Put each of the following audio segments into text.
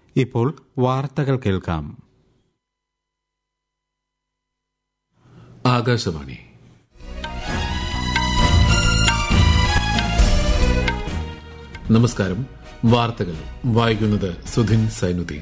ഇപ്പോൾ വാർത്തകൾ കേൾക്കാം ആകാശവാണി നമസ്കാരം വാർത്തകൾ വായിക്കുന്നത് സുധിൻ സൈനുദ്ദീൻ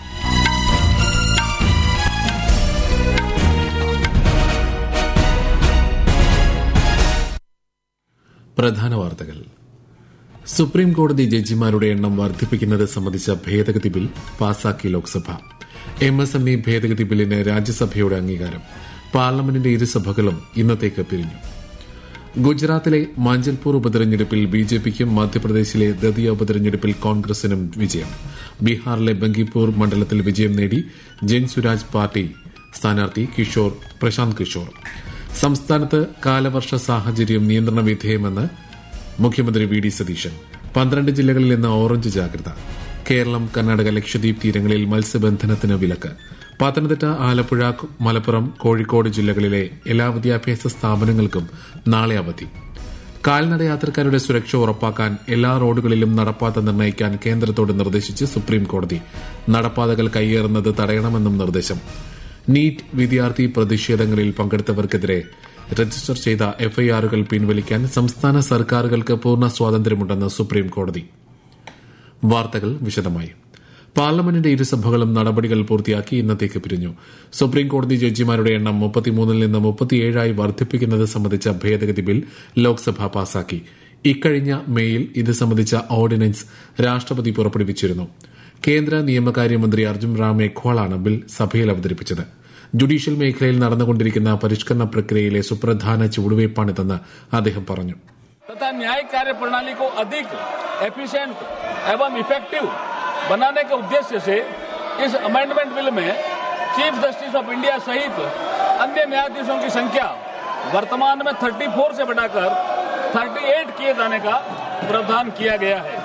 പ്രധാന വാർത്തകൾ സുപ്രീം കോടതി ജഡ്ജിമാരുടെ എണ്ണം വർദ്ധിപ്പിക്കുന്നത് സംബന്ധിച്ച ഭേദഗതി ബിൽ പാസാക്കി Loksabha M S M E ഭേദഗതി ബില്ലിന് രാജ്യസഭയുടെ അംഗീകാരം പാർലമെന്റിന്റെ ഇരുസഭകളും ഇന്നത്തേക്ക് പിരിഞ്ഞു ഗുജറാത്തിലെ മാഞ്ചൽപൂർ ഉപതെരഞ്ഞെടുപ്പിൽ ബി ജെ പിക്കും മധ്യപ്രദേശിലെ ദതിയ ഉപതെരഞ്ഞെടുപ്പിൽ കോൺഗ്രസിനും വിജയം ബീഹാറിലെ ബങ്കിപ്പൂർ മണ്ഡലത്തിൽ വിജയം നേടി ജൻ സുരാജ് പാർട്ടി സ്ഥാനാർത്ഥി കിഷോർ പ്രശാന്ത് കിഷോർ സംസ്ഥാനത്ത് കാലവർഷ സാഹചര്യം നിയന്ത്രണ വിധേയമെന്ന് മുഖ്യമന്ത്രി വി ഡി സതീശൻ പന്ത്രണ്ട് ജില്ലകളിൽ ഇന്ന് ഓറഞ്ച് ജാഗ്രത കേരളം കർണാടക ലക്ഷദ്വീപ് തീരങ്ങളിൽ മത്സ്യബന്ധനത്തിന് വിലക്ക് പത്തനംതിട്ട ആലപ്പുഴ മലപ്പുറം കോഴിക്കോട് ജില്ലകളിലെ എല്ലാ വിദ്യാഭ്യാസ സ്ഥാപനങ്ങൾക്കും നാളെ അവധി കാൽനട യാത്രക്കാരുടെ സുരക്ഷ ഉറപ്പാക്കാൻ എല്ലാ റോഡുകളിലും നടപ്പാത നിർണ്ണയിക്കാൻ കേന്ദ്രത്തോട് നിർദ്ദേശിച്ച് സുപ്രീം കോടതി നടപ്പാതകൾ കയ്യേറുന്നത് തടയണമെന്നും നിർദ്ദേശം നീറ്റ് വിദ്യാർത്ഥി പ്രതിഷേധങ്ങളിൽ പങ്കെടുത്തവർക്കെതിരെ രജിസ്റ്റർ ചെയ്ത എഫ്ഐആറുകൾ പിൻവലിക്കാൻ സംസ്ഥാന സർക്കാരുകൾക്ക് പൂർണ്ണ സ്വാതന്ത്ര്യമുണ്ടെന്ന് സുപ്രീം കോടതി വാർത്തകൾ വിശദമായി പാർലമെന്റിന്റെ ഇരുസഭകളും നടപടികൾ പൂർത്തിയാക്കി ഇന്നത്തേക്ക് പിരിഞ്ഞു സുപ്രീം കോടതി ജഡ്ജിമാരുടെ എണ്ണം മുപ്പത്തിമൂന്നിൽ നിന്ന് മുപ്പത്തിയേഴായി വർദ്ധിപ്പിക്കുന്നത് സംബന്ധിച്ച ഭേദഗതി ബിൽ ലോക്സഭ പാസാക്കി ഇക്കഴിഞ്ഞ മേയിൽ ഇത് സംബന്ധിച്ച ഓർഡിനൻസ് രാഷ്ട്രപതി പുറപ്പെടുവിച്ചിരുന്നു കേന്ദ്ര നിയമകാര്യമന്ത്രി അർജുൻ റാം മേഘ്വാളാണ് ബിൽ സഭയിൽ അവതരിപ്പിച്ചത് ജുഡീഷ്യൽ മേഖലയിൽ നടന്നുകൊണ്ടിരിക്കുന്ന പരിഷ്കരണ പ്രക്രിയയിലെ സുപ്രധാന ചുവടുവയ്പ്പാണിതെന്ന് അദ്ദേഹം പറഞ്ഞു तथा न्यायिक कार्य प्रणाली को अधिक एफिशिएंट एवं इफेक्टिव बनाने के उद्देश्य से इस अमेंडमेंट बिल में चीफ जस्टिस ऑफ इंडिया सहित अन्य न्यायाधीशों की संख्या वर्तमान में 34 से बढ़ाकर 38 किए जाने का प्रावधान किया गया है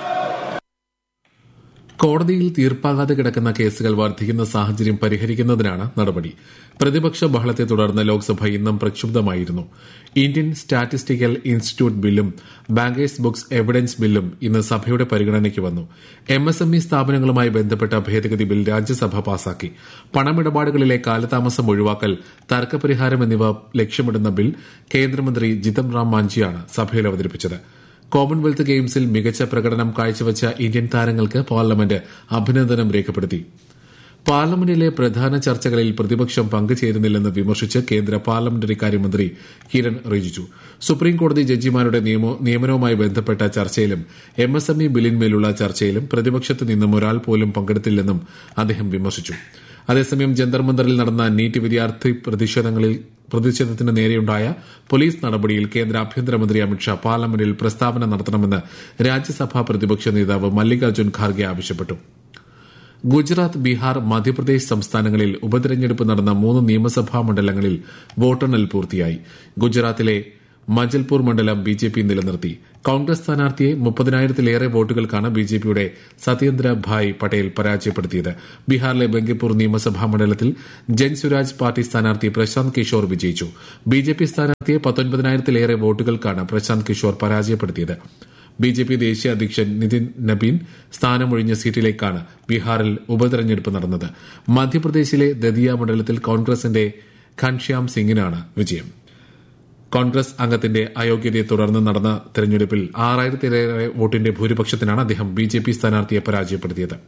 കോടതിയിൽ തീർപ്പാകാതെ കിടക്കുന്ന കേസുകൾ വർദ്ധിക്കുന്ന സാഹചര്യം പരിഹരിക്കുന്നതിനാണ് നടപടി പ്രതിപക്ഷ ബഹളത്തെ തുടർന്ന് ലോക്സഭ ഇന്നും പ്രക്ഷുബ്ധമായിരുന്നു ഇന്ത്യൻ സ്റ്റാറ്റിസ്റ്റിക്കൽ ഇൻസ്റ്റിറ്റ്യൂട്ട് ബില്ലും ബാങ്കേഴ്സ് ബുക്സ് എവിഡൻസ് ബില്ലും ഇന്ന് സഭയുടെ പരിഗണനയ്ക്ക് വന്നു എം എസ് എം ഇ സ്ഥാപനങ്ങളുമായി ബന്ധപ്പെട്ട ഭേദഗതി ബിൽ രാജ്യസഭ പാസാക്കി പണമിടപാടുകളിലെ കാലതാമസം ഒഴിവാക്കൽ തർക്കപരിഹാരം എന്നിവ ലക്ഷ്യമിടുന്ന ബിൽ കേന്ദ്രമന്ത്രി ജിതം റാം മാഞ്ചിയാണ് സഭയിൽ അവതരിപ്പിച്ചത് കോമൺവെൽത്ത് ഗെയിംസിൽ മികച്ച പ്രകടനം കാഴ്ചവച്ച ഇന്ത്യൻ താരങ്ങൾക്ക് പാർലമെന്റ് അഭിനന്ദനം രേഖപ്പെടുത്തി പാർലമെന്റിലെ പ്രധാന ചർച്ചകളിൽ പ്രതിപക്ഷം പങ്കുചേരുന്നില്ലെന്ന് വിമർശിച്ച് കേന്ദ്ര പാർലമെന്ററി കാര്യമന്ത്രി കിരൺ റിജിജു സുപ്രീംകോടതി ജഡ്ജിമാരുടെ നിയമനവുമായി ബന്ധപ്പെട്ട ചർച്ചയിലും എം എസ് എം ഇ ബില്ലിന്മേലുള്ള ചർച്ചയിലും പ്രതിപക്ഷത്ത് നിന്നും ഒരാൾ പോലും പങ്കെടുത്തില്ലെന്നും അദ്ദേഹം വിമർശിച്ചു അതേസമയം ജന്തർ മന്ദറിൽ നടന്ന നീറ്റ് വിദ്യാർത്ഥി പ്രതിഷേധങ്ങളിൽ പ്രതിഷേധത്തിന് നേരെയുണ്ടായ പോലീസ് നടപടിയിൽ കേന്ദ്ര ആഭ്യന്തരമന്ത്രി അമിത്ഷാ പാർലമെന്റിൽ പ്രസ്താവന നടത്തണമെന്ന് രാജ്യസഭാ പ്രതിപക്ഷ നേതാവ് മല്ലികാർജ്ജുൻ ഖാർഗെ ആവശ്യപ്പെട്ടു ഗുജറാത്ത് ബീഹാർ മധ്യപ്രദേശ് സംസ്ഥാനങ്ങളിൽ ഉപതെരഞ്ഞെടുപ്പ് നടന്ന മൂന്ന് നിയമസഭാ മണ്ഡലങ്ങളിൽ വോട്ടെണ്ണൽ പൂർത്തിയായി ഗുജറാത്തിലെ മജൽപൂർ മണ്ഡലം ബി ജെ പി നിലനിർത്തി കോൺഗ്രസ് സ്ഥാനാർത്ഥിയെ മുപ്പതിനായിരത്തിലേറെ വോട്ടുകൾക്കാണ് ബി ജെ പിയുടെ സത്യേന്ദ്ര ഭായ് പട്ടേൽ പരാജയപ്പെടുത്തിയത് ബീഹാറിലെ ബങ്കിപ്പൂർ നിയമസഭാ മണ്ഡലത്തിൽ ജൻ സുരാജ് പാർട്ടി സ്ഥാനാർത്ഥി പ്രശാന്ത് കിഷോർ വിജയിച്ചു ബി ജെ പി സ്ഥാനാർത്ഥിയെ പത്തൊൻപതിനായിരത്തിലേറെ വോട്ടുകൾക്കാണ് പ്രശാന്ത് കിഷോർ പരാജയപ്പെടുത്തിയത് ബി ജെ പി ദേശീയ അധ്യക്ഷൻ നിതിൻ നബീൻ സ്ഥാനമൊഴിഞ്ഞ സീറ്റിലേക്കാണ് ബീഹാറിൽ ഉപതെരഞ്ഞെടുപ്പ് നടന്നത് മധ്യപ്രദേശിലെ ദതിയ മണ്ഡലത്തിൽ കോൺഗ്രസിന്റെ ഘൻശ്യാം സിംഗിനാണ് വിജയം കോൺഗ്രസ് അംഗത്തിന്റെ അയോഗ്യതയെ തുടർന്ന് നടന്ന തെരഞ്ഞെടുപ്പിൽ ആറായിരത്തിലേറെ വോട്ടിന്റെ ഭൂരിപക്ഷത്തിനാണ് അദ്ദേഹം ബി ജെ പി സ്ഥാനാർത്ഥിയെ പരാജയപ്പെടുത്തിയത്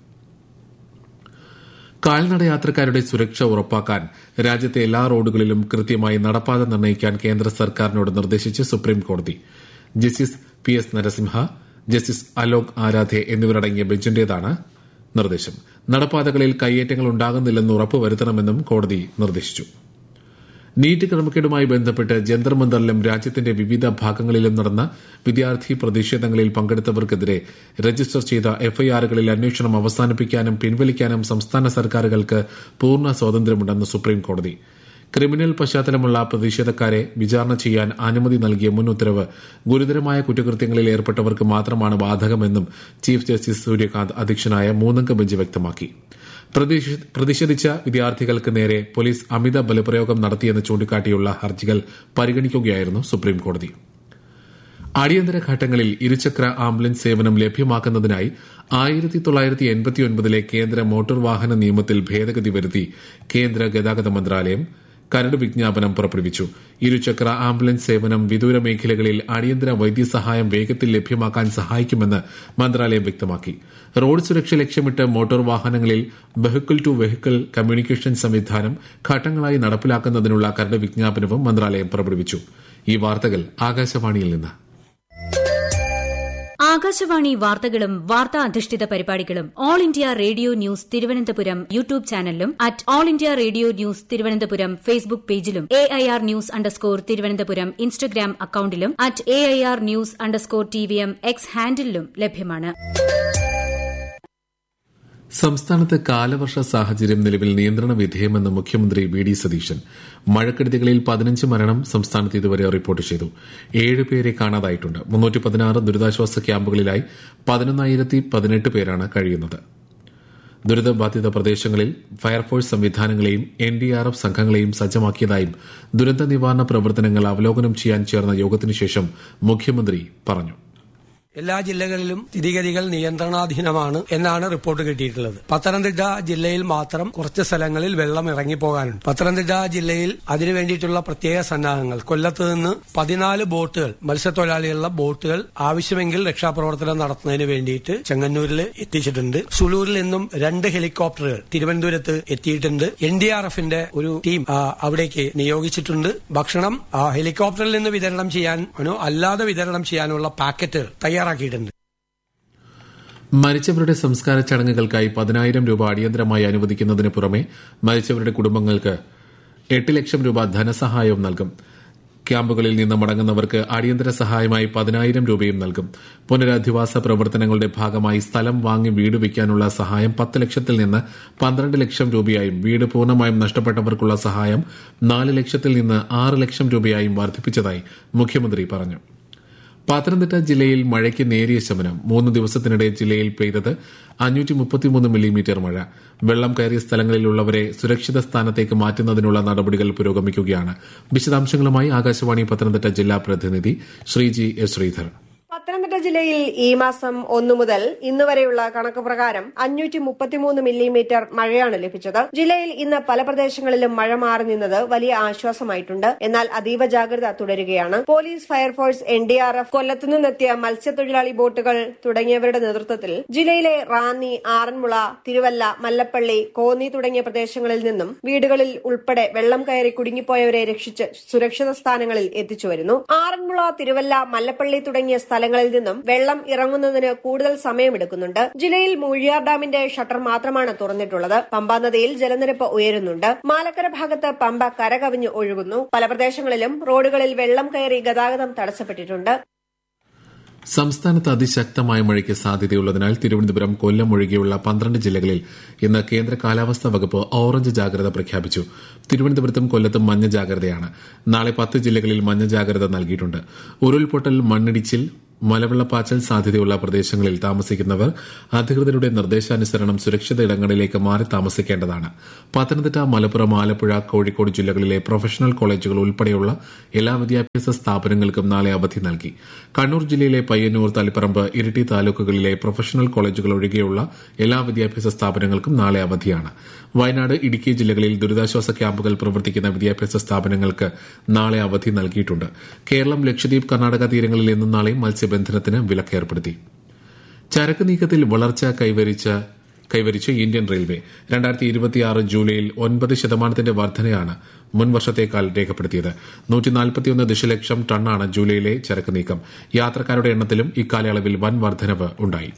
കാൽനട യാത്രക്കാരുടെ സുരക്ഷ ഉറപ്പാക്കാൻ രാജ്യത്തെ എല്ലാ റോഡുകളിലും കൃത്യമായി നടപ്പാത നിർണ്ണയിക്കാൻ കേന്ദ്ര സർക്കാരിനോട് നിർദ്ദേശിച്ച് സുപ്രീം കോടതി justice P S Narasimha justice Alok Aradhe എന്നിവരടങ്ങിയ ബെഞ്ചിന്റേതാണ് നിർദ്ദേശം നടപ്പാതകളിൽ കയ്യേറ്റങ്ങൾ ഉണ്ടാകുന്നില്ലെന്ന് ഉറപ്പുവരുത്തണമെന്നും കോടതി നിർദ്ദേശിച്ചു നീറ്റ് ക്രമക്കേടുമായി ബന്ധപ്പെട്ട് ജന്തർ മന്ദറിലും രാജ്യത്തിന്റെ വിവിധ ഭാഗങ്ങളിലും നടന്ന വിദ്യാർത്ഥി പ്രതിഷേധങ്ങളിൽ പങ്കെടുത്തവർക്കെതിരെ രജിസ്റ്റർ ചെയ്ത എഫ്ഐആറുകളിൽ അന്വേഷണം അവസാനിപ്പിക്കാനും പിൻവലിക്കാനും സംസ്ഥാന സർക്കാരുകൾക്ക് പൂർണ്ണ സ്വാതന്ത്ര്യമുണ്ടെന്ന് സുപ്രീം കോടതി ക്രിമിനൽ പശ്ചാത്തലമുള്ള പ്രതിഷേധക്കാരെ വിചാരണ ചെയ്യാൻ അനുമതി നൽകിയ മുൻ ഉത്തരവ് ഗുരുതരമായ കുറ്റകൃത്യങ്ങളിൽ ഏർപ്പെട്ടവർക്ക് മാത്രമാണ് ബാധകമെന്നും ചീഫ് ജസ്റ്റിസ് സൂര്യകാന്ത് അധ്യക്ഷനായ മൂന്നംഗ ബെഞ്ച് വ്യക്തമാക്കി പ്രതിഷേധിച്ച വിദ്യാർത്ഥികൾക്ക് നേരെ പോലീസ് അമിത ബലപ്രയോഗം നടത്തിയെന്ന് ചൂണ്ടിക്കാട്ടിയുള്ള ഹർജികൾ പരിഗണിക്കുകയായിരുന്നു സുപ്രീം കോടതി അടിയന്തര ഘട്ടങ്ങളിൽ ഇരുചക്ര ആംബുലൻസ് സേവനം ലഭ്യമാക്കുന്നതിനായി ആയിരത്തി തൊള്ളായിരത്തി എൺപത്തിയൊൻപതിലെ കേന്ദ്ര മോട്ടോർ വാഹന നിയമത്തിൽ ഭേദഗതി വരുത്തി കേന്ദ്ര ഗതാഗത മന്ത്രാലയം കരട് വിജ്ഞാപനം പുറപ്പെടുവിച്ചു ഇരുചക്ര ആംബുലൻസ് സേവനം വിദൂര മേഖലകളിൽ അടിയന്തര വൈദ്യസഹായം വേഗത്തിൽ ലഭ്യമാക്കാൻ സഹായിക്കുമെന്ന് മന്ത്രാലയം വ്യക്തമാക്കി റോഡ് സുരക്ഷ ലക്ഷ്യമിട്ട് മോട്ടോർ വാഹനങ്ങളിൽ വെഹിക്കിൾ ടു വെഹിക്കിൾ കമ്മ്യൂണിക്കേഷൻ സംവിധാനം ഘട്ടങ്ങളായി നടപ്പിലാക്കുന്നതിനുള്ള കരട് വിജ്ഞാപനവും മന്ത്രാലയം പുറപ്പെടുവിച്ചു ഈ വാർത്തകൾ ആകാശവാണിയിൽ നിന്ന് ആകാശവാണി വാർത്തകളും വാർത്താ അധിഷ്ഠിത പരിപാടികളും All India Radio news Thiruvananthapuram YouTube ചാനലിലും at All India Radio news Thiruvananthapuram Facebook പേജിലും A I R news underscore Thiruvananthapuram Instagram അക്കൌണ്ടിലും at A I R news underscore T V M X ഹാൻഡിലും ലഭ്യമാണ് സംസ്ഥാനത്ത് കാലവർഷ സാഹചര്യം നിലവിൽ നിയന്ത്രണ വിധേയമെന്ന് മുഖ്യമന്ത്രി വി ഡി സതീശൻ മഴക്കെടുതികളിൽ പതിനഞ്ച് മരണം സംസ്ഥാനത്ത് ഇതുവരെ റിപ്പോർട്ട് ചെയ്തു ഏഴ് പേരെ കാണാതായിട്ടുണ്ട് മുന്നൂറ്റി പതിനാറ് ദുരിതാശ്വാസ ക്യാമ്പുകളിലായി പതിനൊന്നായിരത്തി പതിനെട്ട് പേരാണ് കഴിയുന്നത് ദുരിതബാധിത പ്രദേശങ്ങളിൽ ഫയർഫോഴ്സ് സംവിധാനങ്ങളെയും എൻ ഡി ആർ എഫ് സംഘങ്ങളെയും സജ്ജമാക്കിയതായും ദുരന്ത നിവാരണ പ്രവർത്തനങ്ങൾ അവലോകനം ചെയ്യാൻ ചേർന്ന യോഗത്തിനുശേഷം മുഖ്യമന്ത്രി പറഞ്ഞു എല്ലാ ജില്ലകളിലും സ്ഥിതിഗതികൾ നിയന്ത്രണാധീനമാണ് എന്നാണ് റിപ്പോർട്ട് കിട്ടിയിട്ടുള്ളത് പത്തനംതിട്ട ജില്ലയിൽ മാത്രം കുറച്ച് സ്ഥലങ്ങളിൽ വെള്ളം ഇറങ്ങിപ്പോകാനുണ്ട് പത്തനംതിട്ട ജില്ലയിൽ അതിനു വേണ്ടിയിട്ടുള്ള പ്രത്യേക സന്നാഹങ്ങൾ കൊല്ലത്ത് നിന്ന് പതിനാല് ബോട്ടുകൾ മത്സ്യത്തൊഴിലാളികളുടെ ബോട്ടുകൾ ആവശ്യമെങ്കിൽ രക്ഷാപ്രവർത്തനം നടത്തുന്നതിന് വേണ്ടിയിട്ട് ചെങ്ങന്നൂരിൽ എത്തിച്ചിട്ടുണ്ട് സുളൂരിൽ നിന്നും രണ്ട് ഹെലികോപ്റ്ററുകൾ തിരുവനന്തപുരത്ത് എത്തിയിട്ടുണ്ട് എൻ ഡി ആർ എഫിന്റെ ഒരു ടീം ആ, അവിടേക്ക് നിയോഗിച്ചിട്ടുണ്ട് ഭക്ഷണം ആ, ഹെലികോപ്റ്ററിൽ നിന്ന് വിതരണം ചെയ്യാനോ അല്ലാതെ വിതരണം ചെയ്യാനുള്ള പാക്കറ്റുകൾ തയ്യാറാക്കിയിട്ടുണ്ട് മരിച്ചവരുടെ സംസ്കാര ചടങ്ങുകൾക്കായി പതിനായിരം രൂപ അടിയന്തരമായി അനുവദിക്കുന്നതിന് പുറമെ മരിച്ചവരുടെ കുടുംബങ്ങൾക്ക് എട്ട് ലക്ഷം രൂപ ധനസഹായവും നൽകും ക്യാമ്പുകളിൽ നിന്ന് മടങ്ങുന്നവർക്ക് അടിയന്തര സഹായമായി പതിനായിരം രൂപയും നൽകും പുനരധിവാസ പ്രവർത്തനങ്ങളുടെ ഭാഗമായി സ്ഥലം വാങ്ങി വീട് വയ്ക്കാനുള്ള സഹായം പത്ത് ലക്ഷത്തിൽ നിന്ന് പന്ത്രണ്ട് ലക്ഷം രൂപയായും വീട് പൂർണ്ണമായും നഷ്ടപ്പെട്ടവർക്കുള്ള സഹായം നാല് ലക്ഷത്തിൽ നിന്ന് ആറ് ലക്ഷം രൂപയായും വർദ്ധിപ്പിച്ചതായി മുഖ്യമന്ത്രി പറഞ്ഞു പത്തനംതിട്ട ജില്ലയിൽ മഴയ്ക്ക് നേരിയ ശമനം മൂന്ന് ദിവസത്തിനിടെ ജില്ലയിൽ പെയ്തത് അഞ്ഞൂറ്റി മുപ്പത്തിമൂന്ന് മില്ലിമീറ്റർ മഴ വെള്ളം കയറിയ സ്ഥലങ്ങളിലുള്ളവരെ സുരക്ഷിത സ്ഥാനത്തേക്ക് മാറ്റുന്നതിനുള്ള നടപടികൾ പുരോഗമിക്കുകയാണ് വിശദാംശങ്ങളുമായി ആകാശവാണി പത്തനംതിട്ട ജില്ലാ പ്രതിനിധി ശ്രീജി എസ് ശ്രീധർ പത്തനംതിട്ട ജില്ലയിൽ ഈ മാസം ഒന്നു മുതൽ ഇന്ന് വരെയുള്ള കണക്ക് പ്രകാരം അഞ്ഞൂറ്റി മുപ്പത്തിമൂന്ന് മില്ലിമീറ്റർ മഴയാണ് ലഭിച്ചത് ജില്ലയിൽ ഇന്ന് പല പ്രദേശങ്ങളിലും മഴ മാറി നിന്നത് വലിയ ആശ്വാസമായിട്ടുണ്ട് എന്നാൽ അതീവ ജാഗ്രത തുടരുകയാണ് police fire force N D R F കൊല്ലത്തു നിന്നെത്തിയ മത്സ്യത്തൊഴിലാളി ബോട്ടുകൾ തുടങ്ങിയവരുടെ നേതൃത്വത്തിൽ ജില്ലയിലെ റാന്നി ആറന്മുള തിരുവല്ല മല്ലപ്പള്ളി കോന്നി തുടങ്ങിയ പ്രദേശങ്ങളിൽ നിന്നും വീടുകളിൽ ഉൾപ്പെടെ വെള്ളം കയറി കുടുങ്ങിപ്പോയവരെ രക്ഷിച്ച് സുരക്ഷിത സ്ഥാനങ്ങളിൽ എത്തിച്ചുവരുന്നു ആറന്മുള തിരുവല്ല മല്ലപ്പള്ളി തുടങ്ങിയ സ്ഥലങ്ങളിൽ നിന്നും വെള്ളം ഇറങ്ങുന്നതിന് കൂടുതൽ സമയമെടുക്കുന്നുണ്ട് ജില്ലയിൽ മൂഴിയാർ ഡാമിന്റെ ഷട്ടർ മാത്രമാണ് തുറന്നിട്ടുള്ളത് പമ്പാ നദിയിൽ ജലനിരപ്പ് ഉയരുന്നുണ്ട് മാലക്കര ഭാഗത്ത് പമ്പ കരകവിഞ്ഞ് ഒഴുകുന്നു പല പ്രദേശങ്ങളിലും റോഡുകളിൽ വെള്ളം കയറി ഗതാഗതം തടസ്സപ്പെട്ടിട്ടുണ്ട് സംസ്ഥാനത്ത് അതിശക്തമായ മഴയ്ക്ക് സാധ്യതയുള്ളതിനാൽ തിരുവനന്തപുരം കൊല്ലം ഒഴികെയുള്ള പന്ത്രണ്ട് ജില്ലകളിൽ ഇന്ന് കേന്ദ്ര കാലാവസ്ഥാ വകുപ്പ് ഓറഞ്ച് ജാഗ്രത പ്രഖ്യാപിച്ചു തിരുവനന്തപുരത്തും കൊല്ലത്തും മഞ്ഞ ജാഗ്രതയാണ് നാളെ പത്ത് ജില്ലകളിൽ മഞ്ഞ ജാഗ്രത നൽകിയിട്ടുണ്ട് ഉരുൾപൊട്ടൽ മണ്ണിടിച്ചിൽ മലവെള്ളപ്പാച്ചൽ സാധ്യതയുള്ള പ്രദേശങ്ങളിൽ താമസിക്കുന്നവർ അധികൃതരുടെ നിർദ്ദേശാനുസരണം സുരക്ഷിത ഇടങ്ങളിലേക്ക് മാറി താമസിക്കേണ്ടതാണ് പത്തനംതിട്ട മലപ്പുറം ആലപ്പുഴ കോഴിക്കോട് ജില്ലകളിലെ പ്രൊഫഷണൽ കോളേജുകൾ ഉൾപ്പെടെയുള്ള എല്ലാ വിദ്യാഭ്യാസ സ്ഥാപനങ്ങൾക്കും നാളെ അവധി നൽകി കണ്ണൂർ ജില്ലയിലെ പയ്യന്നൂർ തളിപ്പറമ്പ് ഇരിട്ടി താലൂക്കുകളിലെ പ്രൊഫഷണൽ കോളേജുകൾ ഒഴികെയുള്ള എല്ലാ വിദ്യാഭ്യാസ സ്ഥാപനങ്ങൾക്കും നാളെ അവധിയാണ് വയനാട് ഇടുക്കി ജില്ലകളിൽ ദുരിതാശ്വാസ ക്യാമ്പുകൾ പ്രവർത്തിക്കുന്ന വിദ്യാഭ്യാസ സ്ഥാപനങ്ങൾക്ക് നാളെ അവധി നൽകിയിട്ടുണ്ട് കേരളം ലക്ഷദ്വീപ് കർണാടക തീരങ്ങളിൽ ഇന്നും നാളെയും മത്സ്യബന്ധനത്തിന് വിലക്കേർപ്പെടുത്തി ചരക്ക് നീക്കത്തിൽ വളർച്ച കൈവരിച്ച കൈവരിച്ച് ഇന്ത്യൻ റെയിൽവേ രണ്ടായിരത്തി ഇരുപത്തിയാറ് ജൂലൈയിൽ ഒൻപത് ശതമാനത്തിന്റെ വർധനയാണ് മുൻ വർഷത്തേക്കാൾ രേഖപ്പെടുത്തിയത് നൂറ്റി നാൽപ്പത്തിയൊന്ന് ദശലക്ഷം ടണ്ണാണ് ജൂലൈയിലെ ചരക്ക് നീക്കം യാത്രക്കാരുടെ എണ്ണത്തിലും ഇക്കാലയളവിൽ വൻ വർധനവ് ഉണ്ടായി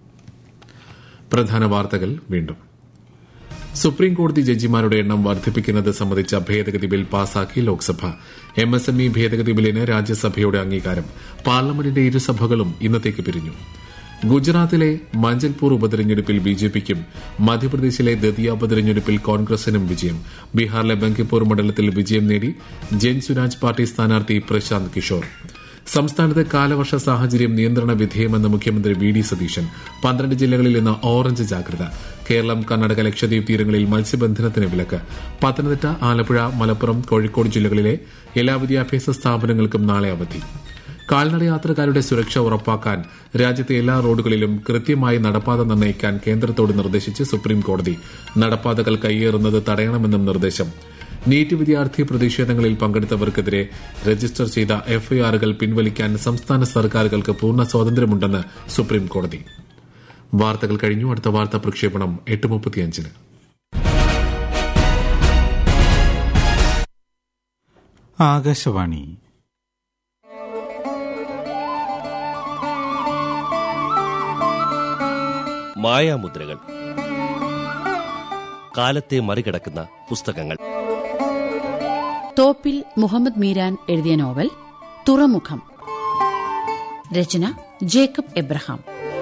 പ്രധാന വാർത്തകൾ വീണ്ടും സുപ്രീം കോടതി ജഡ്ജിമാരുടെ എണ്ണം വർദ്ധിപ്പിക്കുന്നത് സംബന്ധിച്ച ഭേദഗതി ബിൽ പാസാക്കി Loksabha M S M E ഭേദഗതി ബില്ലിന് രാജ്യസഭയുടെ അംഗീകാരം പാർലമെന്റിന്റെ ഇരുസഭകളും ഇന്നത്തേക്ക് പിരിഞ്ഞു ഗുജറാത്തിലെ മഞ്ചൽപൂർ ഉപതെരഞ്ഞെടുപ്പിൽ ബിജെപിക്കും മധ്യപ്രദേശിലെ ദതിയ ഉപതെരഞ്ഞെടുപ്പിൽ കോൺഗ്രസിനും വിജയം ബീഹാറിലെ ബങ്കിപ്പൂർ മണ്ഡലത്തിൽ വിജയം നേടി ജൻ സുരാജ് പാർട്ടി സ്ഥാനാർത്ഥി പ്രശാന്ത് കിഷോർ സംസ്ഥാനത്ത് കാലവർഷ സാഹചര്യം നിയന്ത്രണ വിധേയമെന്ന് മുഖ്യമന്ത്രി വി ഡി സതീശൻ പന്ത്രണ്ട് ജില്ലകളിൽ ഇന്ന് ഓറഞ്ച് ജാഗ്രത കേരളം കർണാടക ലക്ഷദ്വീപ് തീരങ്ങളിൽ മത്സ്യബന്ധനത്തിന് വിലക്ക് പത്തനംതിട്ട ആലപ്പുഴ മലപ്പുറം കോഴിക്കോട് ജില്ലകളിലെ എല്ലാ വിദ്യാഭ്യാസ സ്ഥാപനങ്ങൾക്കും നാളെ അവധി കാൽനട യാത്രക്കാരുടെ സുരക്ഷ ഉറപ്പാക്കാൻ രാജ്യത്തെ എല്ലാ റോഡുകളിലും കൃത്യമായി നടപ്പാത നിർണ്ണയിക്കാൻ കേന്ദ്രത്തോട് നിർദ്ദേശിച്ച് സുപ്രീം കോടതി നടപ്പാതകൾ കയ്യേറുന്നത് തടയണമെന്നും നിർദ്ദേശം നീറ്റ് വിദ്യാർത്ഥി പ്രതിഷേധങ്ങളിൽ പങ്കെടുത്തവർക്കെതിരെ രജിസ്റ്റർ ചെയ്ത എഫ്ഐആറുകൾ പിൻവലിക്കാൻ സംസ്ഥാന സർക്കാരുകൾക്ക് പൂർണ്ണ സ്വാതന്ത്ര്യമുണ്ടെന്ന് സുപ്രീം കോടതി വാർത്തകൾ കഴിഞ്ഞു അടുത്ത വാർത്താ പ്രക്ഷേപണം എട്ട് മുപ്പത്തിയഞ്ചിന് ആകാശവാണി മായാമുദ്രകൾ കാലത്തെ മറികടക്കുന്ന പുസ്തകങ്ങൾ തോപ്പിൽ മുഹമ്മദ് മീരാൻ എഴുതിയ നോവൽ തുറമുഖം രചന ജേക്കബ് എബ്രഹാം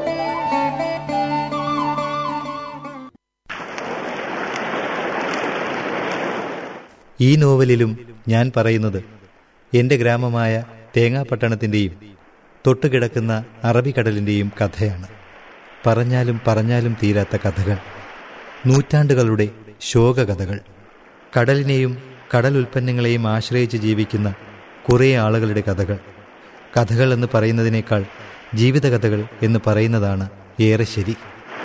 ഈ നോവലിലും ഞാൻ പറയുന്നത് എന്റെ ഗ്രാമമായ തേങ്ങാപട്ടണത്തിന്റെയും തൊട്ടുകിടക്കുന്ന അറബിക്കടലിന്റെയും കഥയാണ് പറഞ്ഞാലും പറഞ്ഞാലും തീരാത്ത കഥകൾ നൂറ്റാണ്ടുകളുടെ ശോകകഥകൾ കടലിനെയും കടൽ ഉൽപ്പന്നങ്ങളെയും ആശ്രയിച്ച് ജീവിക്കുന്ന കുറേ ആളുകളുടെ കഥകൾ കഥകൾ എന്ന് പറയുന്നതിനേക്കാൾ ജീവിതകഥകൾ എന്ന് പറയുന്നതാണ് ഏറെ ശരി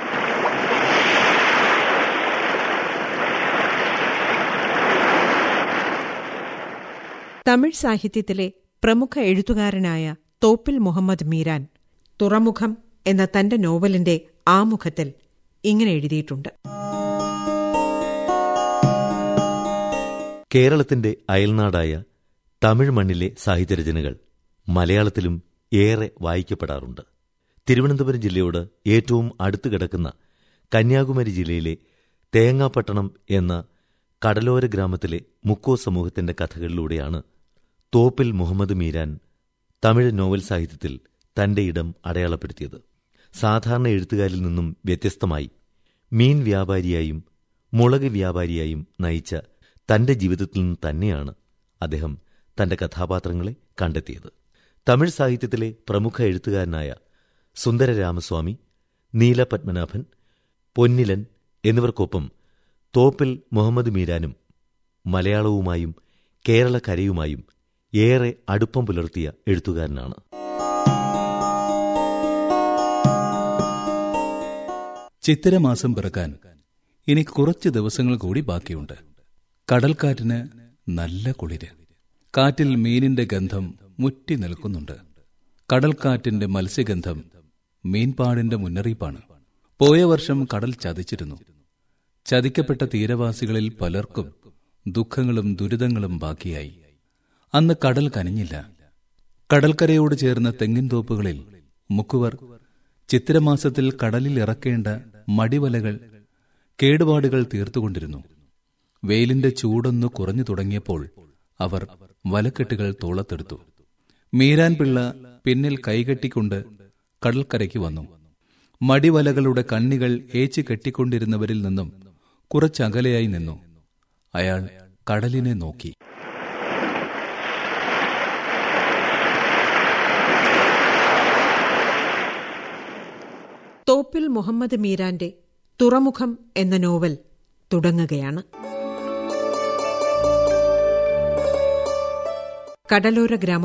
തമിഴ് സാഹിത്യത്തിലെ പ്രമുഖ എഴുത്തുകാരനായ തോപ്പിൽ മുഹമ്മദ് മീരാൻ തുറമുഖം എന്ന തന്റെ നോവലിന്റെ ആമുഖത്തിൽ ഇങ്ങനെ എഴുതിയിട്ടുണ്ട് കേരളത്തിന്റെ അയൽനാടായ തമിഴ് മണ്ണിലെ സാഹിത്യരചനകൾ മലയാളത്തിലും ഏറെ വായിക്കപ്പെടാറുണ്ട് തിരുവനന്തപുരം ജില്ലയോട് ഏറ്റവും അടുത്ത് കിടക്കുന്ന കന്യാകുമാരി ജില്ലയിലെ തേങ്ങാപട്ടണം എന്ന കടലോര ഗ്രാമത്തിലെ മുക്കോ സമൂഹത്തിന്റെ കഥകളിലൂടെയാണ് തോപ്പിൽ മുഹമ്മദ് മീരാൻ തമിഴ് നോവൽ സാഹിത്യത്തിൽ തന്റെ ഇടം അടയാളപ്പെടുത്തിയത് സാധാരണ എഴുത്തുകാരിൽ നിന്നും വ്യത്യസ്തമായി മീൻ വ്യാപാരിയായും മുളക് വ്യാപാരിയായും നയിച്ച തന്റെ ജീവിതത്തിൽ നിന്ന് തന്നെയാണ് അദ്ദേഹം തന്റെ കഥാപാത്രങ്ങളെ കണ്ടെത്തിയത് തമിഴ് സാഹിത്യത്തിലെ പ്രമുഖ എഴുത്തുകാരനായ സുന്ദര രാമസ്വാമി നീല പത്മനാഭൻ പൊന്നിലൻ എന്നിവർക്കൊപ്പം തോപ്പിൽ മുഹമ്മദ് മീരാനും മലയാളവുമായും കേരളക്കരയുമായും ഏറെ അടുപ്പം പുലർത്തിയ എഴുത്തുകാരനാണ് ചിത്തിരമാസം പിറക്കാൻ ഇനി കുറച്ച് ദിവസങ്ങൾ കൂടി ബാക്കിയുണ്ട് കടൽക്കാറ്റിന് നല്ല കുളിര് കാറ്റിൽ മീനിന്റെ ഗന്ധം മുറ്റി നിൽക്കുന്നുണ്ട് കടൽക്കാറ്റിന്റെ മത്സ്യഗന്ധം മീൻപാടിന്റെ മുന്നറിയിപ്പാണ് പോയ വർഷം കടൽ ചതിച്ചിരുന്നു ചതിക്കപ്പെട്ട തീരവാസികളിൽ പലർക്കും ദുഃഖങ്ങളും ദുരിതങ്ങളും ബാക്കിയായി അന്ന് കടൽ കനിഞ്ഞില്ല കടൽക്കരയോട് ചേർന്ന തെങ്ങിൻതോപ്പുകളിൽ മുക്കുവർ ചിത്തിരമാസത്തിൽ കടലിൽ ഇറക്കേണ്ട മടിവലകൾ കേടുപാടുകൾ തീർത്തുകൊണ്ടിരുന്നു വെയിലിന്റെ ചൂടൊന്നു കുറഞ്ഞു തുടങ്ങിയപ്പോൾ അവർ വലക്കെട്ടുകൾ തോളത്തെടുത്തു മീരാൻ പിള്ള പിന്നിൽ കൈകെട്ടിക്കൊണ്ട് കടൽക്കരയ്ക്ക് വന്നു മടിവലകളുടെ കണ്ണികൾ ഏച്ചു കെട്ടിക്കൊണ്ടിരുന്നവരിൽ നിന്നും കുറച്ചകലെയായി നിന്നു അയാൾ കടലിനെ നോക്കി തോപ്പിൽ മുഹമ്മദ് മീരാന്റെ തുറമുഖം എന്ന നോവൽ തുടങ്ങുകയാണ് കടലോര ഗ്രാമം